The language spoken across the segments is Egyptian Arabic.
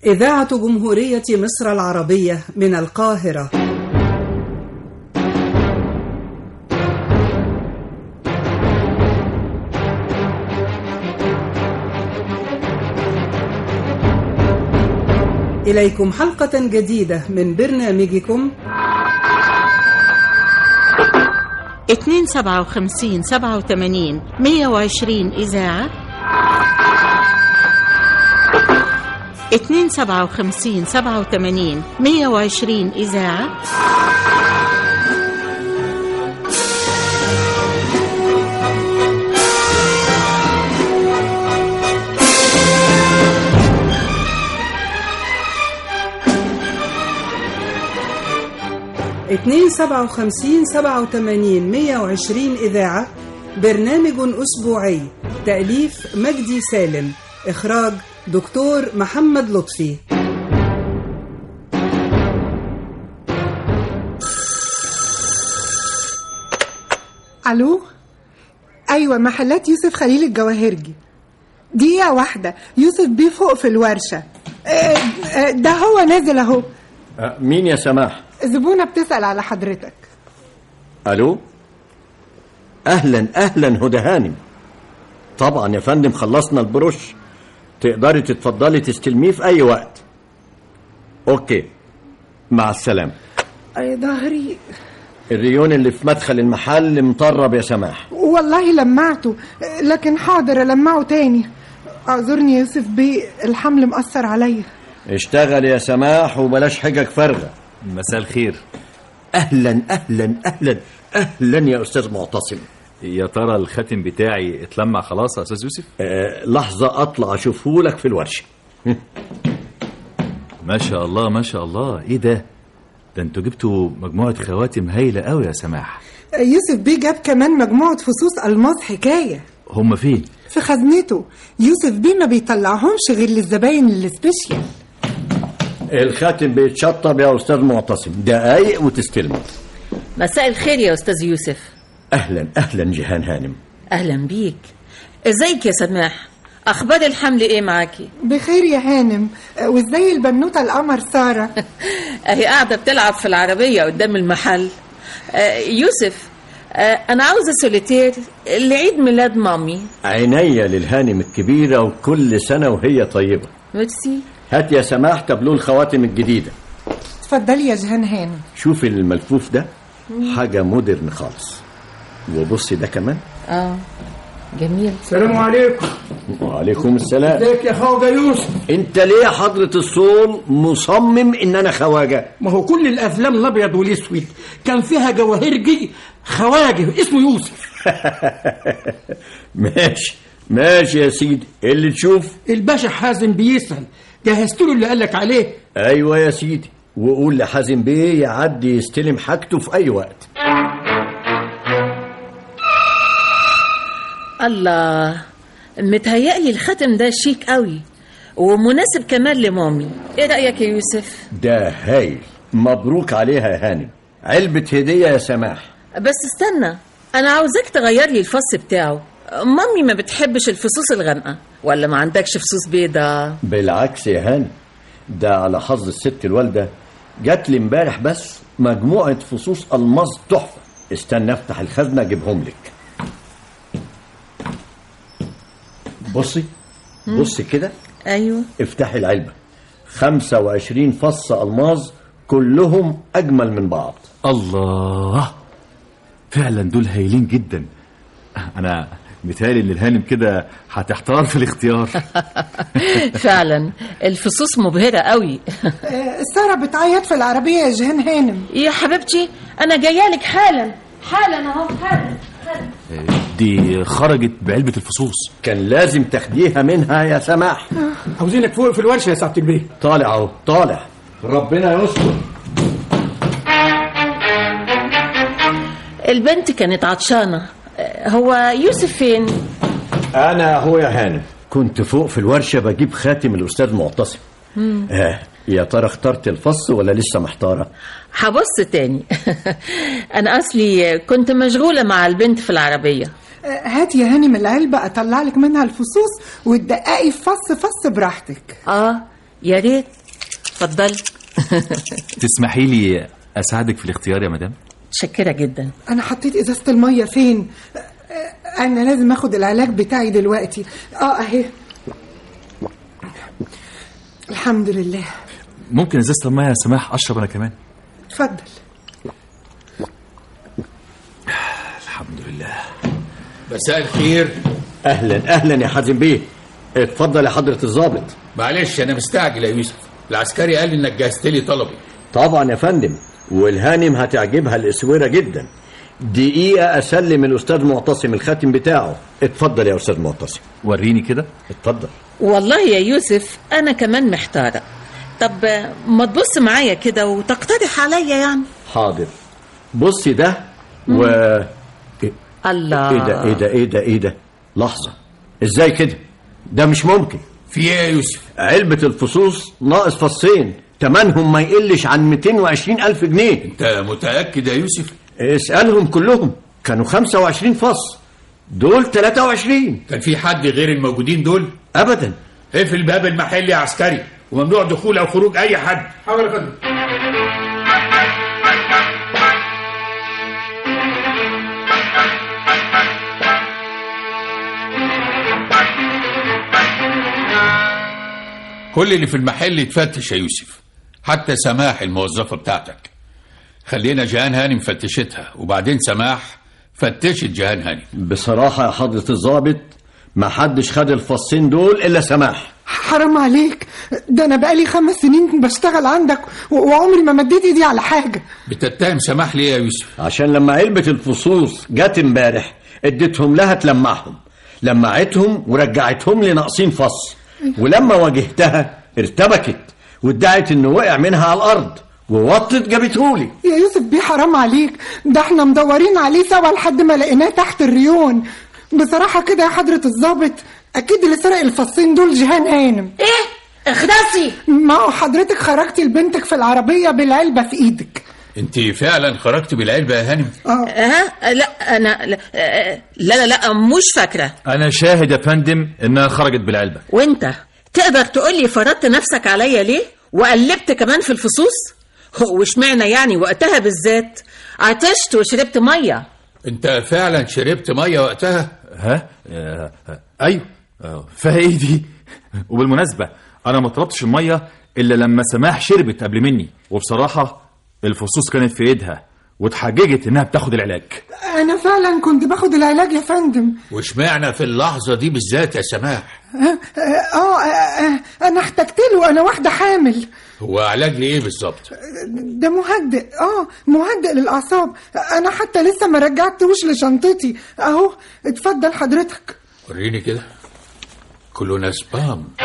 إذاعة جمهورية مصر العربية من القاهرة إليكم حلقة جديدة من برنامجكم اتنين سبعة وخمسين سبعة وتمانين مية وعشرين إذاعة اتنين سبعة وخمسين سبعة وتمانين مية وعشرين إذاعة اتنين سبعة وخمسين سبعة وتمانين مية وعشرين إذاعة برنامج أسبوعي تأليف مجدي سالم إخراج دكتور محمد لطفي الو ايوه محلات يوسف خليل الجواهرجي دقيقه واحده يوسف بيه فوق في الورشه آه، آه، ده هو نازل اهو أه، مين يا سماح زبونه بتسال على حضرتك الو اهلا اهلا هدى هانم طبعا يا فندم خلصنا البروش تقدري تتفضلي تستلميه في اي وقت اوكي مع السلامه اي ظهري الريون اللي في مدخل المحل مطرب يا سماح والله لمعته آه، لكن حاضر المعه تاني اعذرني يا يوسف بيه الحمل مأثر عليا اشتغل يا سماح وبلاش حجج فارغه مساء الخير اهلا اهلا اهلا اهلا يا استاذ معتصم يا ترى الخاتم بتاعي اتلمع خلاص يا استاذ يوسف أه لحظه اطلع اشوفه لك في الورشه ما شاء الله ما شاء الله ايه ده ده انتوا جبتوا مجموعه خواتم هايله قوي يا سماح آه، يوسف بيه جاب كمان مجموعه فصوص الماس حكايه هم فين في خزنته يوسف بيه ما بيطلعهمش غير للزباين السبيشال الخاتم بيتشطب يا استاذ معتصم دقايق وتستلمه مساء الخير يا استاذ يوسف اهلا اهلا جيهان هانم اهلا بيك ازيك يا سماح اخبار الحمل ايه معاكي بخير يا هانم آه، وازاي البنوته القمر ساره اهي قاعده بتلعب في العربيه قدام المحل آه يوسف آه انا عاوزه سوليتير لعيد ميلاد مامي عينيا للهانم الكبيرة وكل سنة وهي طيبة ميرسي هات يا سماح تابلو الخواتم الجديدة اتفضلي يا جهان هانم شوف الملفوف ده حاجة مودرن خالص وبصي ده كمان اه جميل السلام عليكم وعليكم السلام ازيك يا خواجه يوسف انت ليه يا حضرة الصول مصمم ان انا خواجة ما هو كل الافلام الابيض والاسود كان فيها جواهرجي خواجه اسمه يوسف ماشي ماشي يا سيدي اللي تشوف الباشا حازم بيسأل جهزت له اللي قالك عليه ايوه يا سيدي وقول لحازم بيه يعدي يستلم حاجته في اي وقت الله متهيألي الخاتم ده شيك قوي ومناسب كمان لمامي ايه رأيك يا يوسف ده هايل مبروك عليها يا هانم علبة هدية يا سماح بس استنى انا عاوزاك تغير لي الفص بتاعه مامي ما بتحبش الفصوص الغامقه ولا ما عندكش فصوص بيضة بالعكس يا هاني ده على حظ الست الوالدة جات لي امبارح بس مجموعة فصوص ألماس تحفة استنى افتح الخزنة اجيبهم لك بصي بصي كده ايوه افتحي العلبة 25 فص ألماس كلهم أجمل من بعض الله فعلا دول هايلين جدا انا متهيألي ان الهانم كده هتحتار في الاختيار فعلا الفصوص مبهره قوي آه، ساره بتعيط في العربيه يا جهان هانم يا حبيبتي انا جايه لك حالا حالا اهو حالا دي خرجت بعلبة الفصوص كان لازم تاخديها منها يا سماح عاوزينك فوق في الورشه يا سعاده البيه طالع اهو طالع ربنا يستر البنت كانت عطشانه هو يوسف فين انا هو يا هانم كنت فوق في الورشه بجيب خاتم الاستاذ معتصم آه يا ترى اخترت الفص ولا لسه محتاره هبص تاني انا اصلي كنت مشغوله مع البنت في العربيه آه، هات يا هانم العلبه اطلع لك منها الفصوص وتدققي في فص فص براحتك اه يا ريت اتفضلي تسمحي لي اساعدك في الاختيار يا مدام متشكره جدا انا حطيت ازازه الميه فين آه، انا لازم اخد العلاج بتاعي دلوقتي اه اهي الحمد لله ممكن ازازه الميه يا سماح اشرب انا كمان اتفضل الحمد لله مساء الخير اهلا اهلا يا حازم بيه اتفضل يا حضره الضابط معلش انا مستعجل يا يوسف العسكري قال لي انك جهزت لي طلبي طبعا يا فندم والهانم هتعجبها الاسوره جدا دقيقه اسلم الاستاذ معتصم الخاتم بتاعه اتفضل يا استاذ معتصم وريني كده اتفضل والله يا يوسف انا كمان محتاره طب آه، ما تبص معايا كده وتقترح عليا يعني حاضر بصي ده و إيه الله إيه ده ايه ده ايه ده ايه ده لحظه ازاي كده ده مش ممكن في ايه يا يوسف علبه الفصوص ناقص فصين تمنهم ما يقلش عن 220 الف جنيه انت متاكد يا يوسف اسالهم كلهم كانوا 25 فص دول 23 كان في حد غير الموجودين دول ابدا اقفل باب المحل يا عسكري وممنوع دخول او خروج اي حد حاضر يا فندم كل اللي في المحل يتفتش يا يوسف حتى سماح الموظفة بتاعتك خلينا جهان هانم فتشتها وبعدين سماح فتشت جهان هانم بصراحه يا حضره الضابط ما حدش خد الفصين دول الا سماح حرام عليك ده انا بقالي خمس سنين بشتغل عندك و- وعمري ما مديت ايدي على حاجه بتتهم سماح ليه يا يوسف عشان لما علبه الفصوص جت امبارح اديتهم لها تلمعهم لمعتهم ورجعتهم لي ناقصين فص ولما واجهتها ارتبكت وادعت انه وقع منها على الارض ووطت جابتهولي يا يوسف بيه حرام عليك ده احنا مدورين عليه سوا لحد ما لقيناه تحت الريون بصراحه كده يا حضره الضابط اكيد اللي سرق الفصين دول جيهان هانم ايه اخلصي ما هو حضرتك خرجتي لبنتك في العربيه بالعلبه في ايدك انت فعلا خرجت بالعلبة يا هانم اه ها لا انا لا آه، لا لا, لا مش فاكره انا شاهد يا فندم انها خرجت بالعلبه وانت تقدر تقول لي فرضت نفسك عليا ليه وقلبت كمان في الفصوص هو واشمعنى يعني وقتها بالذات عطشت وشربت ميه انت فعلا شربت مية وقتها ها آه آه ايوه آه فيها ايه دي وبالمناسبه انا ما طلبتش الميه الا لما سماح شربت قبل مني وبصراحه الفصوص كانت في ايدها واتحججت انها بتاخد العلاج انا فعلا كنت باخد العلاج يا فندم واشمعنى في اللحظة دي بالذات يا سماح اه, آه, آه انا احتجت له انا واحده حامل هو علاج لإيه بالظبط ده مهدئ اه مهدئ للاعصاب انا حتى لسه ما رجعتهوش لشنطتي اهو اتفضل حضرتك وريني كده كلوناسبام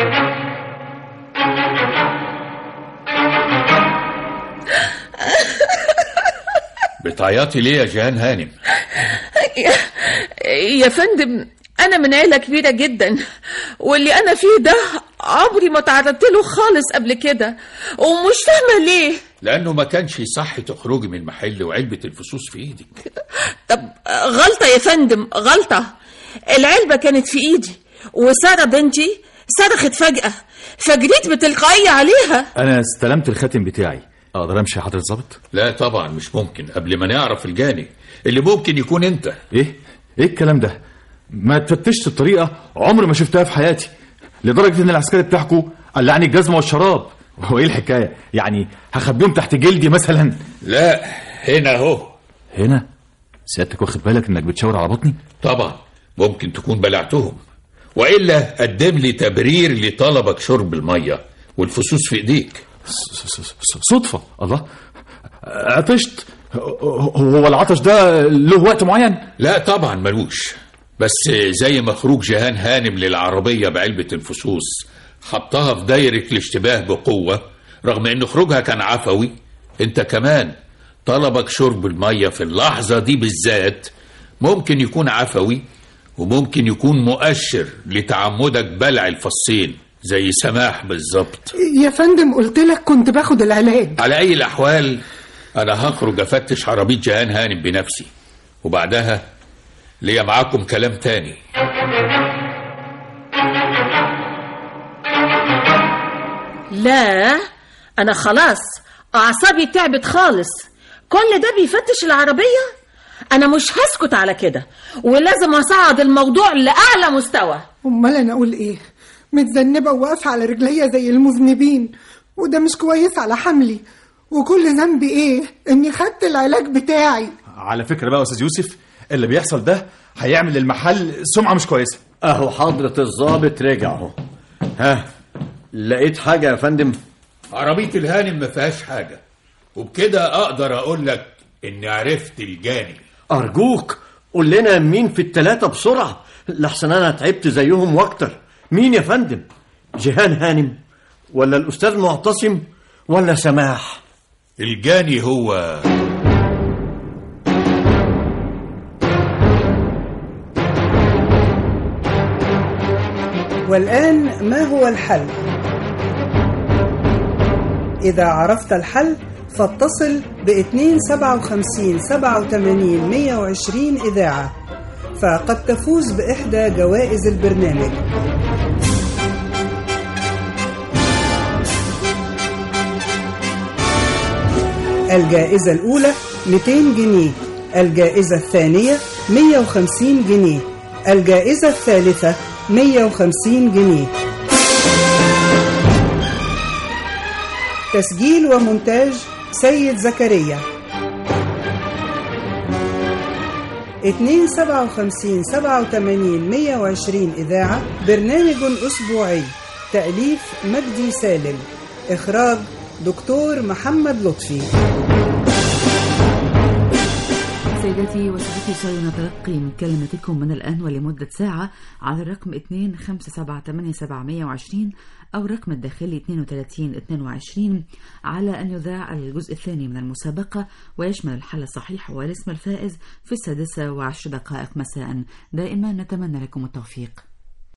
بتعيطي ليه يا جهان هانم يا, يا فندم انا من عيله كبيره جدا واللي انا فيه ده عمري ما تعرضت له خالص قبل كده ومش فاهمه ليه لأنه ما كانش صح تخرجي من المحل وعلبة الفصوص في إيدك طب آه، غلطه يا فندم غلطه العلبه كانت في ايدي وساره بنتي صرخت فجاه فجريت بتلقائيه عليها انا استلمت الخاتم بتاعي اقدر امشي يا حضره الظابط لا طبعا مش ممكن قبل ما نعرف الجاني اللي ممكن يكون أنت ايه ايه الكلام ده ما تفتشت بطريقه عمري ما شفتها في حياتي لدرجه ان العسكري بتاعكم قلعني الجزمه والشراب هو ايه الحكايه يعني هخبيهم تحت جلدي مثلا لا هنا أهو هنا سيادتك واخد بالك انك بتشاور على بطني طبعا ممكن تكون بلعتهم وإلا قدم لي تبرير لطلبك شرب المية والفصوص في إيديك س- س- س- صدفه الله عطشت هو العطش ده له وقت معين لا طبعا ملوش بس زي ما خروج جهان هانم للعربية بعلبة الفصوص حطها في دايرة الاشتباه بقوة رغم ان خروجها كان عفوي انت كمان طلبك شرب المية في اللحظة دي بالذات ممكن يكون عفوي وممكن يكون مؤشر لتعمدك بلع الفصين زي سماح بالظبط يا فندم قلت لك كنت باخد العلاج على اي الاحوال انا هخرج افتش عربية جهان هانم بنفسي وبعدها ليا معاكم كلام تاني لا انا خلاص اعصابي تعبت خالص كل ده بيفتش العربيه انا مش هسكت على كده ولازم اصعد الموضوع لاعلى مستوى امال انا اقول ايه متذنبه وواقفه على رجليا زي المذنبين وده مش كويس على حملي وكل ذنبي ايه اني خدت العلاج بتاعي على فكره بقى يا استاذ يوسف اللي بيحصل ده هيعمل للمحل سمعه مش كويسه اهو حضرة الضابط رجع اهو ها لقيت حاجة يا فندم عربية الهانم ما فيهاش حاجة وبكده أقدر أقول لك إني عرفت الجاني أرجوك قول لنا مين في التلاتة بسرعة لحسن أنا تعبت زيهم وأكتر مين يا فندم جيهان هانم ولا الأستاذ معتصم ولا سماح الجاني هو والآن ما هو الحل؟ إذا عرفت الحل فاتصل ب 257 87 120 إذاعة فقد تفوز بإحدى جوائز البرنامج الجائزة الأولى 200 جنيه الجائزة الثانية 150 جنيه الجائزة الثالثة 150 جنيه تسجيل ومونتاج سيد زكريا 257 87 120 إذاعة برنامج أسبوعي تأليف مجدي سالم إخراج دكتور محمد لطفي سيداتي وسادتي سنتلقي مكالمتكم من الآن ولمدة ساعة على الرقم 2578720 أو الرقم الداخلي 3222 على أن يذاع الجزء الثاني من المسابقة ويشمل الحل الصحيح والاسم الفائز في السادسة وعشر دقائق مساء دائما نتمنى لكم التوفيق